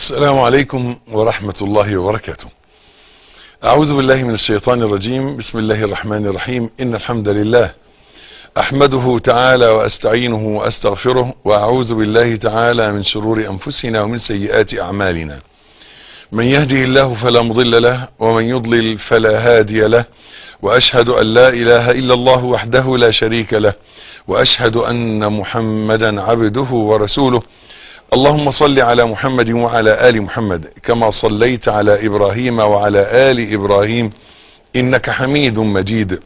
السلام عليكم ورحمة الله وبركاته أعوذ بالله من الشيطان الرجيم بسم الله الرحمن الرحيم إن الحمد لله أحمده تعالى وأستعينه وأستغفره وأعوذ بالله تعالى من شرور أنفسنا ومن سيئات أعمالنا من يهده الله فلا مضل له ومن يضلل فلا هادي له وأشهد أن لا إله إلا الله وحده لا شريك له وأشهد أن محمدا عبده ورسوله اللهم صل على محمد وعلى آل محمد كما صليت على إبراهيم وعلى آل إبراهيم إنك حميد مجيد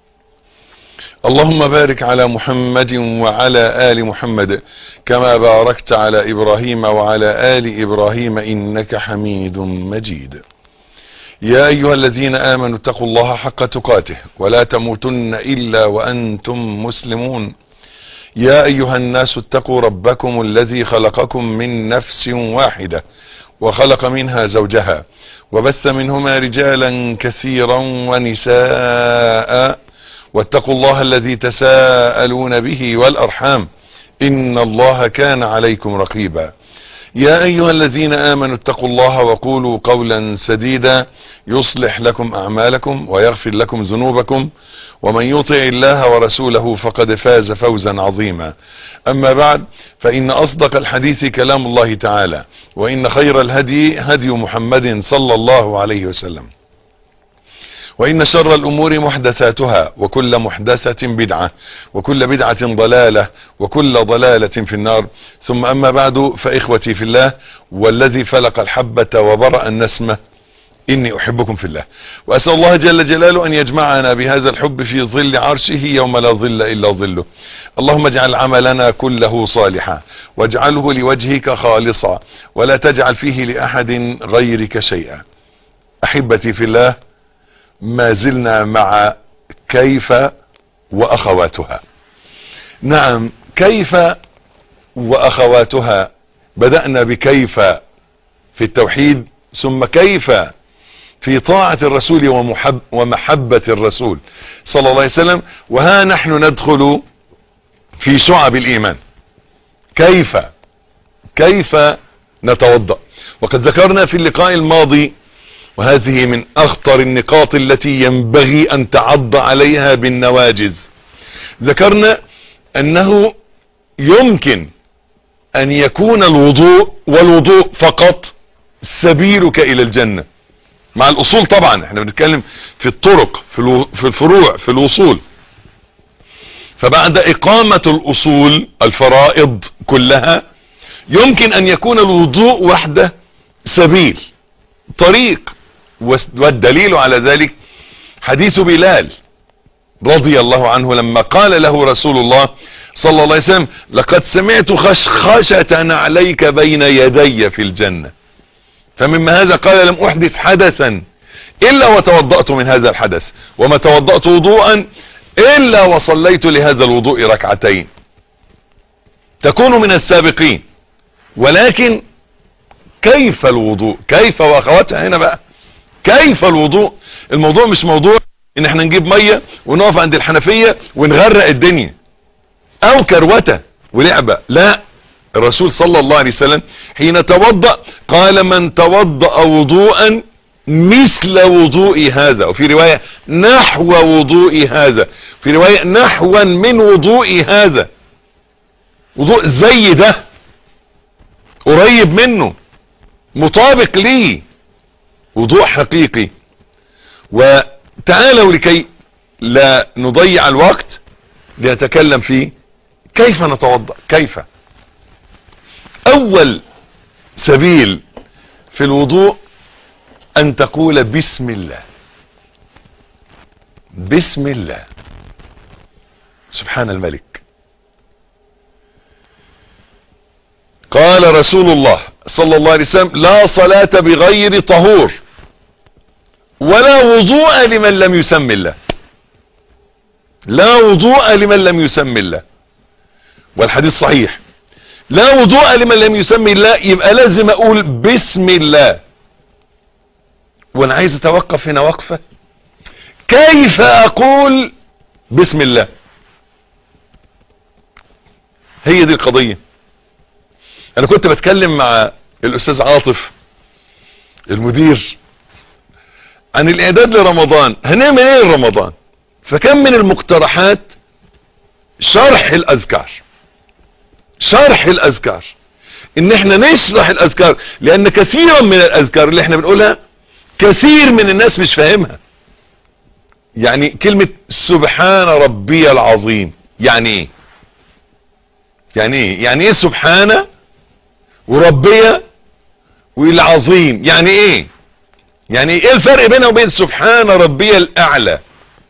اللهم بارك على محمد وعلى آل محمد كما باركت على إبراهيم وعلى آل إبراهيم إنك حميد مجيد يا أيها الذين آمنوا اتقوا الله حق تقاته ولا تموتن إلا وأنتم مسلمون يا أيها الناس اتقوا ربكم الذي خلقكم من نفس واحدة وخلق منها زوجها وبث منهما رجالا كثيرا ونساء واتقوا الله الذي تساءلون به والأرحام إن الله كان عليكم رقيبا يا أيها الذين آمنوا اتقوا الله وقولوا قولا سديدا يصلح لكم أعمالكم ويغفر لكم ذنوبكم ومن يطع الله ورسوله فقد فاز فوزا عظيما أما بعد فإن أصدق الحديث كلام الله تعالى وإن خير الهدي هدي محمد صلى الله عليه وسلم وإن شر الأمور محدثاتها وكل محدثة بدعة وكل بدعة ضلالة وكل ضلالة في النار ثم أما بعد فإخوتي في الله والذي فلق الحبة وبرأ النسمة إني أحبكم في الله وأسأل الله جل جلاله أن يجمعنا بهذا الحب في ظل عرشه يوم لا ظل إلا ظله اللهم اجعل عملنا كله صالحا واجعله لوجهك خالصا ولا تجعل فيه لأحد غيرك شيئا أحبتي في الله ما زلنا مع كيف وأخواتها نعم كيف وأخواتها بدأنا بكيف في التوحيد ثم كيف في طاعة الرسول ومحب ومحبة الرسول صلى الله عليه وسلم وها نحن ندخل في شعب الإيمان كيف كيف نتوضأ وقد ذكرنا في اللقاء الماضي وهذه من أخطر النقاط التي ينبغي أن تعض عليها بالنواجز ذكرنا أنه يمكن أن يكون الوضوء والوضوء فقط سبيلك إلى الجنة مع الأصول طبعا احنا بنتكلم في الطرق في الفروع في الوصول فبعد إقامة الأصول الفرائض كلها يمكن أن يكون الوضوء وحده سبيل طريق والدليل على ذلك حديث بلال رضي الله عنه لما قال له رسول الله صلى الله عليه وسلم لقد سمعت خشخشة عليك بين يدي في الجنة فمما هذا قال لم أحدث حدثا إلا وتوضأت من هذا الحدث وما توضأت وضوءا إلا وصليت لهذا الوضوء ركعتين تكون من السابقين ولكن كيف الوضوء كيف واخواتها هنا بقى كيف الوضوء الموضوع مش موضوع ان احنا نجيب مية ونقف عند الحنفية ونغرق الدنيا او كروتة ولعبة لا الرسول صلى الله عليه وسلم حين توضأ قال من توضأ وضوءا مثل وضوء هذا وفي رواية نحو وضوء هذا في رواية نحوا من وضوء هذا وضوء زي ده قريب منه مطابق ليه وضوء حقيقي وتعالوا لكي لا نضيع الوقت لنتكلم فيه كيف نتوضا كيف اول سبيل في الوضوء ان تقول بسم الله بسم الله سبحان الملك قال رسول الله صلى الله عليه وسلم لا صلاة بغير طهور ولا وضوء لمن لم يسم الله لا وضوء لمن لم يسم الله والحديث صحيح لا وضوء لمن لم يسم الله يبقى لازم اقول بسم الله وانا عايز اتوقف هنا وقفة كيف اقول بسم الله هي دي القضية انا كنت بتكلم مع الاستاذ عاطف المدير عن الاعداد لرمضان هنعمل ايه لرمضان فكم من المقترحات شرح الاذكار شرح الاذكار ان احنا نشرح الاذكار لان كثيرا من الاذكار اللي احنا بنقولها كثير من الناس مش فاهمها يعني كلمة سبحان ربي العظيم يعني ايه يعني ايه يعني ايه سبحانه وربية والعظيم يعني ايه يعني ايه الفرق بينه وبين سبحان ربي الاعلى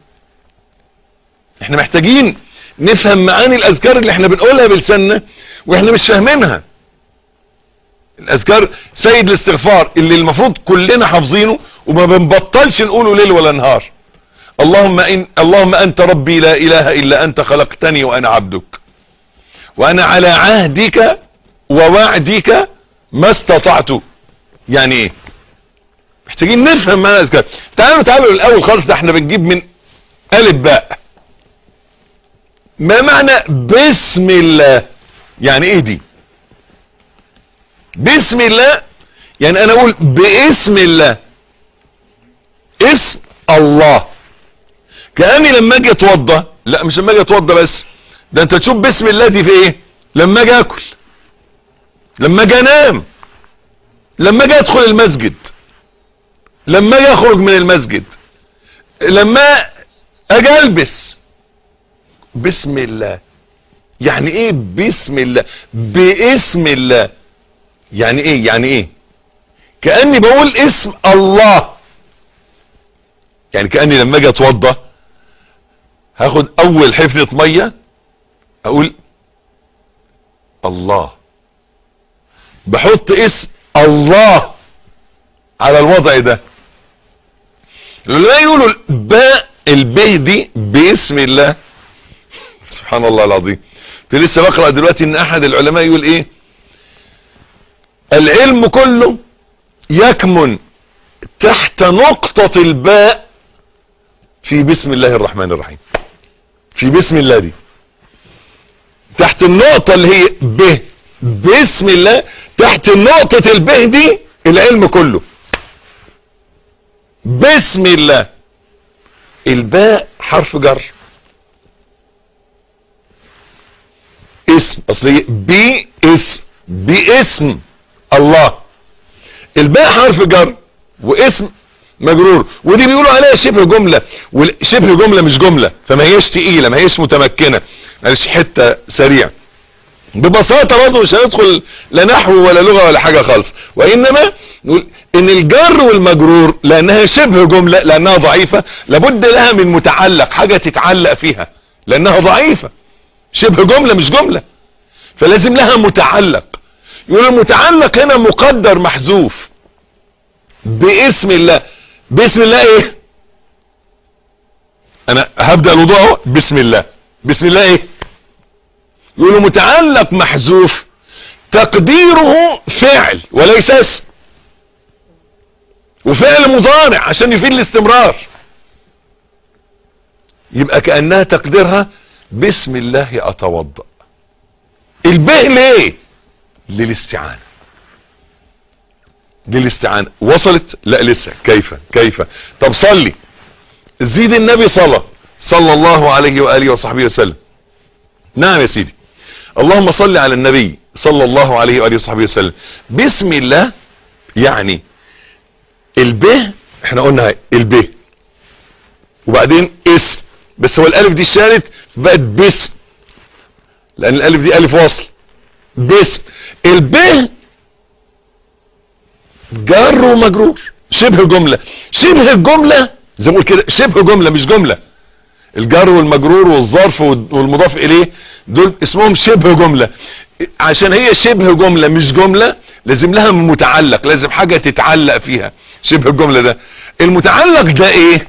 احنا محتاجين نفهم معاني الاذكار اللي احنا بنقولها بلساننا واحنا مش فاهمينها الاذكار سيد الاستغفار اللي المفروض كلنا حافظينه وما بنبطلش نقوله ليل ولا نهار اللهم إن اللهم انت ربي لا اله الا انت خلقتني وانا عبدك وانا على عهدك ووعدك ما استطعت يعني ايه محتاجين نفهم معنى الاذكار تعالوا تعالوا الاول خالص ده احنا بنجيب من الف باء ما معنى بسم الله يعني ايه دي بسم الله يعني انا اقول باسم الله اسم الله كأني لما اجي اتوضى لا مش لما اجي اتوضى بس ده انت تشوف بسم الله دي في ايه لما اجي اكل لما اجي انام لما اجي ادخل المسجد لما اجي اخرج من المسجد لما اجي البس بسم الله يعني ايه بسم الله باسم الله يعني ايه يعني ايه كأني بقول اسم الله يعني كأني لما اجي اتوضى هاخد اول حفنة مية اقول الله بحط اسم الله على الوضع ده لا يقولوا الباء الباء دي باسم الله سبحان الله العظيم كنت لسه بقرأ دلوقتي ان احد العلماء يقول ايه العلم كله يكمن تحت نقطة الباء في بسم الله الرحمن الرحيم في بسم الله دي تحت النقطة اللي هي ب بسم الله تحت نقطة الب دي العلم كله بسم الله الباء حرف جر اسم اصل بي اسم باسم الله الباء حرف جر واسم مجرور ودي بيقولوا عليها شبه جملة شبه جملة مش جملة فما هيش تقيلة ما هيش متمكنة معلش حتة سريع ببساطة برضه مش هندخل لا نحو ولا لغة ولا حاجة خالص وانما نقول ان الجر والمجرور لانها شبه جملة لانها ضعيفة لابد لها من متعلق حاجة تتعلق فيها لانها ضعيفة شبه جملة مش جملة فلازم لها متعلق يقول المتعلق هنا مقدر محذوف باسم الله باسم الله ايه انا هبدأ الوضوء اهو بسم الله بسم الله ايه يقول متعلق محذوف تقديره فعل وليس اسم وفعل مضارع عشان يفيد الاستمرار يبقى كأنها تقديرها بسم الله اتوضأ الباء ليه للاستعانة للاستعانة وصلت لا لسه كيف كيف طب صلي زيد النبي صلى صلى الله عليه وآله وصحبه وسلم نعم يا سيدي اللهم صل على النبي صلى الله عليه وآله وصحبه وسلم بسم الله يعني الب احنا قلنا الب وبعدين اسم بس هو الالف دي اشتغلت بقت باسم لان الالف دي الف وصل باسم الب جر ومجرور شبه جملة شبه الجملة زي ما بقول كده شبه جملة مش جملة الجر والمجرور والظرف والمضاف اليه دول اسمهم شبه جملة عشان هي شبه جملة مش جملة لازم لها متعلق لازم حاجة تتعلق فيها شبه الجملة ده المتعلق ده ايه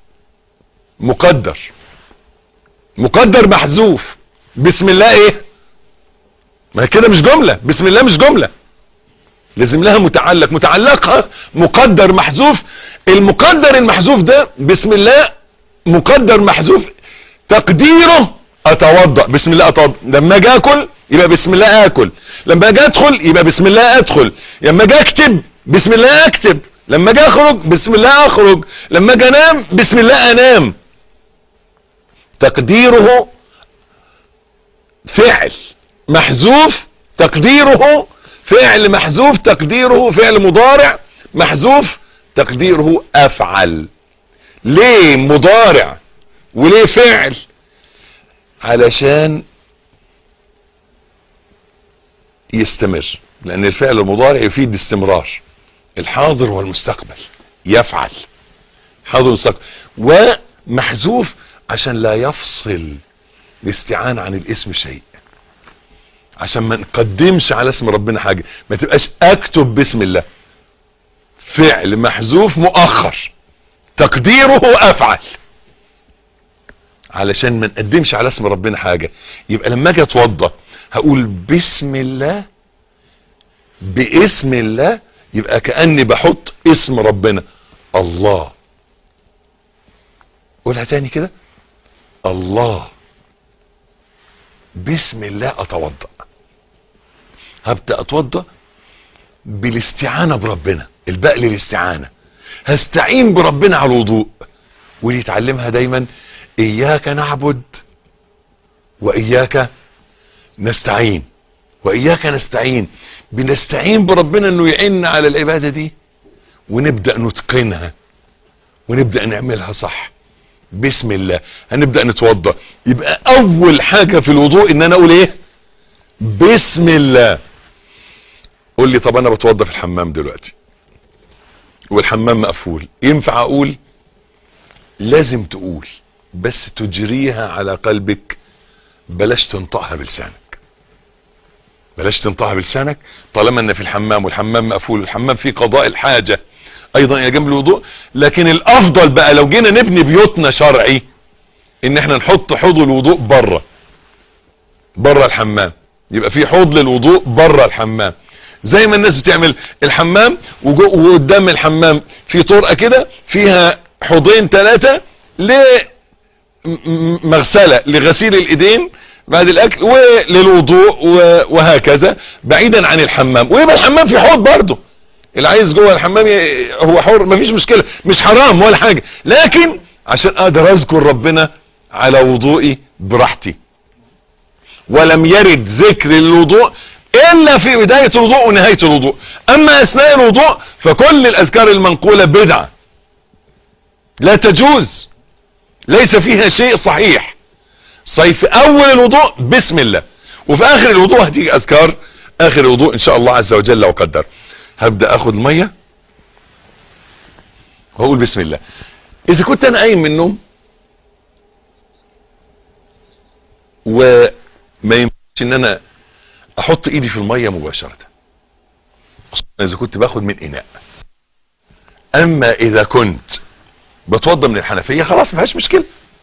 مقدر مقدر محذوف بسم الله ايه ما كده مش جملة بسم الله مش جملة لازم لها متعلق متعلقها مقدر محذوف المقدر المحذوف ده بسم الله مقدر محذوف تقديره اتوضا بسم الله اتوضا لما اجي اكل يبقى بسم الله اكل لما اجي ادخل يبقى بسم الله ادخل لما اجي اكتب بسم الله اكتب لما اجي اخرج بسم الله اخرج لما اجي انام بسم الله انام تقديره فعل محذوف تقديره فعل محذوف تقديره فعل مضارع محذوف تقديره افعل ليه مضارع وليه فعل علشان يستمر لان الفعل المضارع يفيد استمرار الحاضر والمستقبل يفعل حاضر ومستقبل ومحذوف عشان لا يفصل الاستعانة عن الاسم شيء عشان ما نقدمش على اسم ربنا حاجة ما تبقاش اكتب بسم الله فعل محذوف مؤخر تقديره افعل علشان ما نقدمش على اسم ربنا حاجة يبقى لما اجي اتوضى هقول بسم الله باسم الله يبقى كأني بحط اسم ربنا الله قولها تاني كده الله بسم الله اتوضا هبدا اتوضا بالاستعانه بربنا الباء للاستعانه هستعين بربنا على الوضوء ودي تعلمها دايما اياك نعبد واياك نستعين واياك نستعين بنستعين بربنا انه يعيننا على العباده دي ونبدا نتقنها ونبدا نعملها صح بسم الله هنبدأ نتوضى يبقى اول حاجة في الوضوء ان انا اقول ايه بسم الله قول لي طب انا بتوضى في الحمام دلوقتي والحمام مقفول ينفع اقول لازم تقول بس تجريها على قلبك بلاش تنطقها بلسانك بلاش تنطقها بلسانك طالما ان في الحمام والحمام مقفول والحمام فيه قضاء الحاجة ايضا الى جنب الوضوء لكن الافضل بقى لو جينا نبني بيوتنا شرعي ان احنا نحط حوض الوضوء بره بره الحمام يبقى في حوض للوضوء بره الحمام زي ما الناس بتعمل الحمام وقدام الحمام في طرقه كده فيها حوضين ثلاثه لمغسله لغسيل الايدين بعد الاكل وللوضوء وهكذا بعيدا عن الحمام ويبقى الحمام في حوض برضه اللي عايز جوه الحمام هو حر مفيش مشكلة مش حرام ولا حاجة لكن عشان اقدر اذكر ربنا على وضوئي براحتي ولم يرد ذكر الوضوء الا في بداية الوضوء ونهاية الوضوء اما اثناء الوضوء فكل الاذكار المنقولة بدعة لا تجوز ليس فيها شيء صحيح صحيح في اول الوضوء بسم الله وفي اخر الوضوء هتيجي اذكار اخر الوضوء ان شاء الله عز وجل وقدر هبدأ اخد المية واقول بسم الله اذا كنت انا قايم من النوم وما ينفعش ان انا احط ايدي في المية مباشرة اذا كنت باخد من اناء اما اذا كنت بتوضى من الحنفية خلاص ما فيهاش مشكلة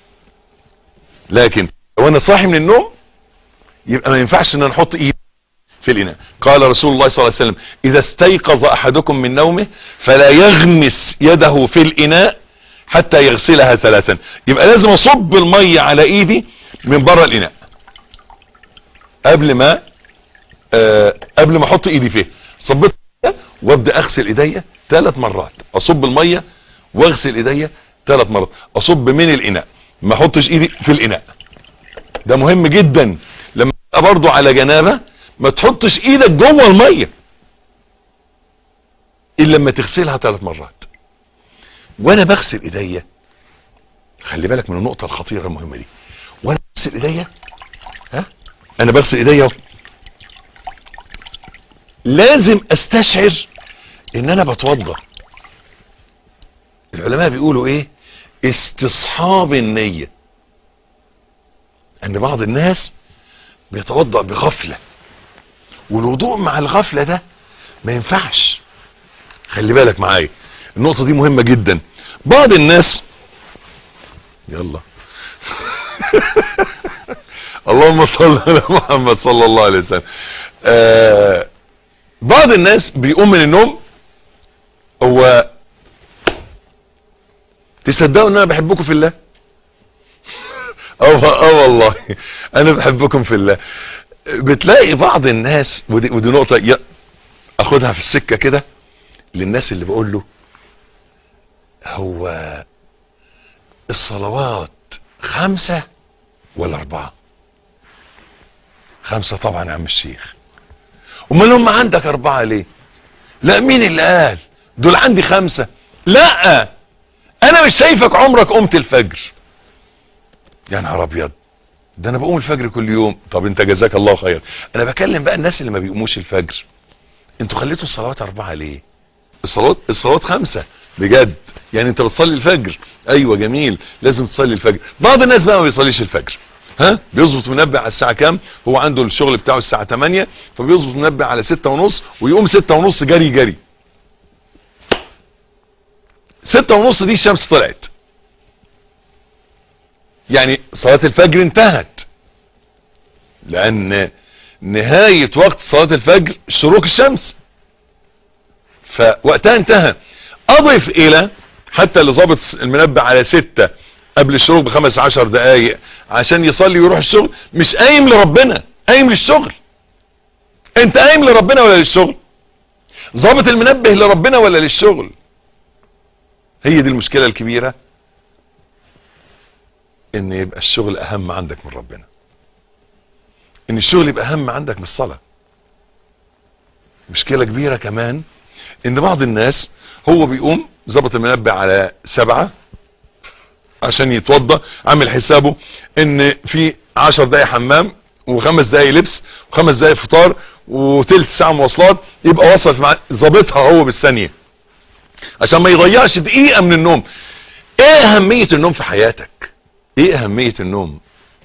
لكن لو انا صاحي من النوم يبقى ما ينفعش ان انا احط ايدي في الإناء قال رسول الله صلى الله عليه وسلم إذا استيقظ أحدكم من نومه فلا يغمس يده في الإناء حتى يغسلها ثلاثا يبقى لازم أصب المية على إيدي من بره الإناء قبل ما آه قبل ما أحط إيدي فيه صبت وابدأ أغسل إيديا ثلاث مرات أصب المية واغسل إيديا ثلاث مرات أصب من الإناء ما أحطش إيدي في الإناء ده مهم جدا لما برضو على جنابه ما تحطش ايدك جوه المية الا لما تغسلها ثلاث مرات وانا بغسل ايديا خلي بالك من النقطة الخطيرة المهمة دي وانا بغسل ايديا ها انا بغسل ايديا لازم استشعر ان انا بتوضى العلماء بيقولوا ايه استصحاب النية ان بعض الناس بيتوضأ بغفلة والوضوء مع الغفلة ده ما ينفعش خلي بالك معايا النقطة دي مهمة جدا بعض الناس يلا اللهم صل على محمد صلى الله عليه وسلم آه بعض الناس بيقوم من النوم هو تصدقوا ان انا بحبكم في الله اه اه والله انا بحبكم في الله بتلاقي بعض الناس ودي, ودي نقطة ي- اخدها في السكة كده للناس اللي بقول له هو الصلوات خمسة ولا اربعة خمسة طبعا يا عم الشيخ امال هم عندك اربعة ليه لا مين اللي قال دول عندي خمسة لا انا مش شايفك عمرك قمت الفجر يا نهار ابيض ده انا بقوم الفجر كل يوم طب انت جزاك الله خير انا بكلم بقى الناس اللي ما بيقوموش الفجر انتوا خليتوا الصلوات اربعة ليه الصلوات الصلوات خمسة بجد يعني انت بتصلي الفجر ايوه جميل لازم تصلي الفجر بعض الناس بقى ما بيصليش الفجر ها بيظبط منبه على الساعة كام هو عنده الشغل بتاعه الساعة 8 فبيظبط منبه على 6 ونص ويقوم 6 ونص جري جري 6 ونص دي الشمس طلعت يعني صلاة الفجر انتهت لان نهاية وقت صلاة الفجر شروق الشمس فوقتها انتهى اضف الى حتى اللي ظابط المنبه على ستة قبل الشروق بخمس عشر دقايق عشان يصلي ويروح الشغل مش قايم لربنا قايم للشغل انت قايم لربنا ولا للشغل ظابط المنبه لربنا ولا للشغل هي دي المشكلة الكبيرة ان يبقى الشغل اهم عندك من ربنا ان الشغل يبقى اهم عندك من الصلاة مشكلة كبيرة كمان ان بعض الناس هو بيقوم ظبط المنبه على سبعة عشان يتوضى عامل حسابه ان في عشر دقايق حمام وخمس دقايق لبس وخمس دقايق فطار وتلت ساعة مواصلات يبقى وصل في مع... ظابطها هو بالثانية عشان ما يضيعش دقيقة من النوم ايه اهمية النوم في حياتك ايه اهمية النوم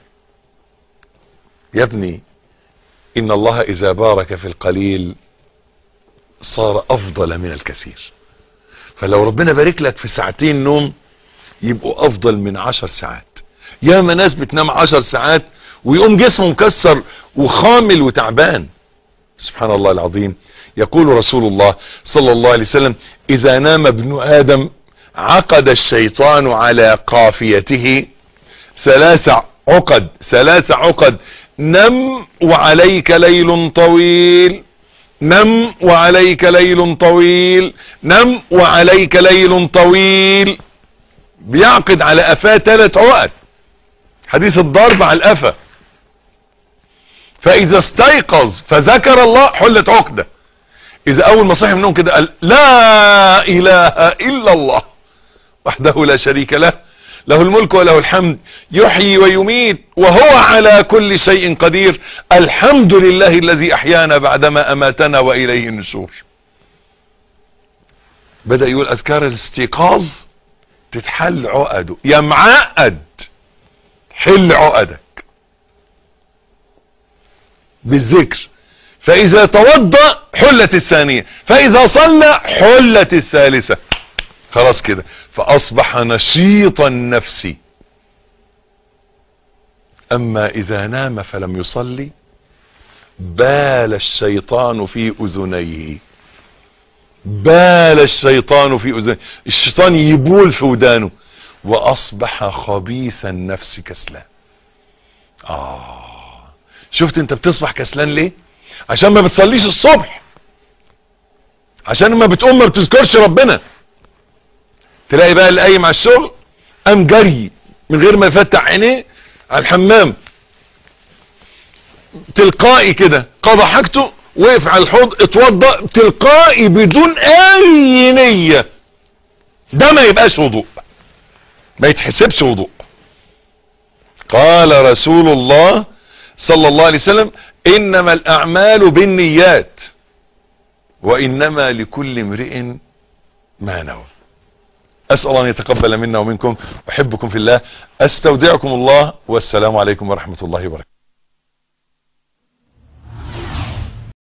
يا ابني ان الله اذا بارك في القليل صار افضل من الكثير فلو ربنا بارك لك في ساعتين نوم يبقوا افضل من عشر ساعات ياما ناس بتنام عشر ساعات ويقوم جسمه مكسر وخامل وتعبان سبحان الله العظيم يقول رسول الله صلى الله عليه وسلم اذا نام ابن ادم عقد الشيطان على قافيته ثلاث عقد ثلاث عقد نم وعليك ليل طويل نم وعليك ليل طويل نم وعليك ليل طويل بيعقد على قفاه ثلاث عقد حديث الضرب على القفا فاذا استيقظ فذكر الله حلت عقده اذا اول ما صحي من النوم كده قال لا اله الا الله وحده لا شريك له له الملك وله الحمد يحيي ويميت وهو على كل شيء قدير الحمد لله الذي احيانا بعدما اماتنا واليه النشور بدأ يقول اذكار الاستيقاظ تتحل عقده يا معقد حل عقدك بالذكر فاذا توضأ حلت الثانية فاذا صلى حلت الثالثة خلاص كده فاصبح نشيطا نفسي اما اذا نام فلم يصلي بال الشيطان في اذنيه بال الشيطان في اذنيه الشيطان يبول في ودانه واصبح خبيث النفس كسلان اه شفت انت بتصبح كسلان ليه عشان ما بتصليش الصبح عشان ما بتقوم ما بتذكرش ربنا تلاقي بقى اللي قايم على الشغل قام جري من غير ما يفتح عينيه على الحمام تلقائي كده قضى حاجته وقف على الحوض اتوضى تلقائي بدون اي نية ده ما يبقاش وضوء ما يتحسبش وضوء قال رسول الله صلى الله عليه وسلم انما الاعمال بالنيات وانما لكل امرئ ما نوى اسأل ان يتقبل منا ومنكم احبكم في الله استودعكم الله والسلام عليكم ورحمة الله وبركاته